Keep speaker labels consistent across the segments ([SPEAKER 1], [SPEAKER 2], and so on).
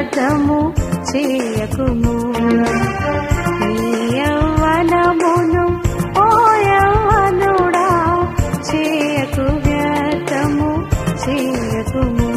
[SPEAKER 1] వ్యర్థము చేయకుము నీ యవ్వనమును ఓ యవ్వనుడా చేయకు వ్యర్థము చేయకుము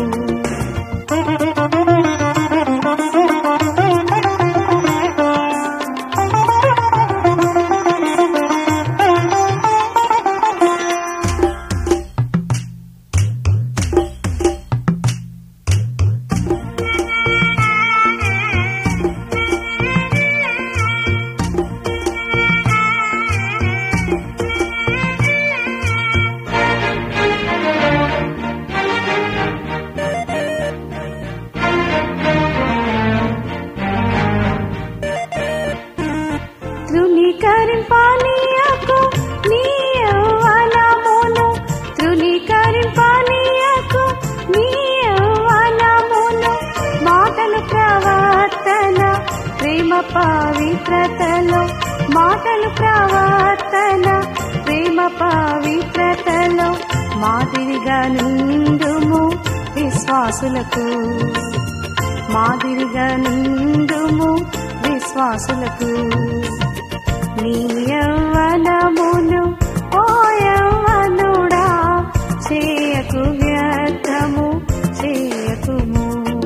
[SPEAKER 1] తృణీకరింపానీయకు నీ యవ్వనమును తృణీకరింపానీయకు నీ యవ్వనమును మాటలు ప్రవర్తన ప్రేమ పవిత్రతలో మాటలు ప్రవర్తన ప్రేమ పవిత్రతలో మాదిరిగా నిండుము విశ్వాసులకు మాదిరిగా నిండుము విశ్వాసులకు నీ యవ్వనమును ఓ యవ్వనుడా చేయకు వ్యర్థము చేయకుము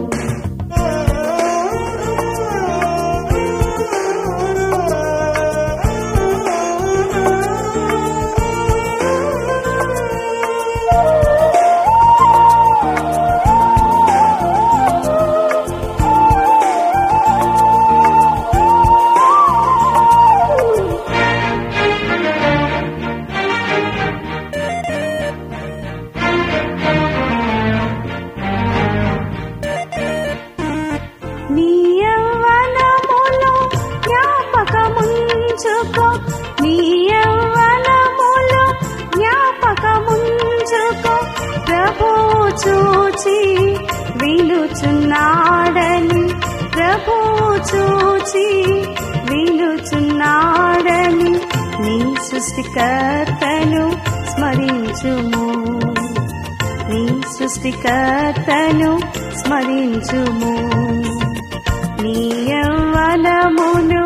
[SPEAKER 1] నీ యవ్వనములో జ్ఞాపకముంచుకో నీ యవ్వనములో జ్ఞాపకముంచుకో ప్రభు చూచి వినుచున్నాడని ప్రభు చూచి వినుచున్నాడని నీ సృష్టికర్తను స్మరించుము నీ సృష్టికర్తను స్మరించుము నీ యవ్వనమును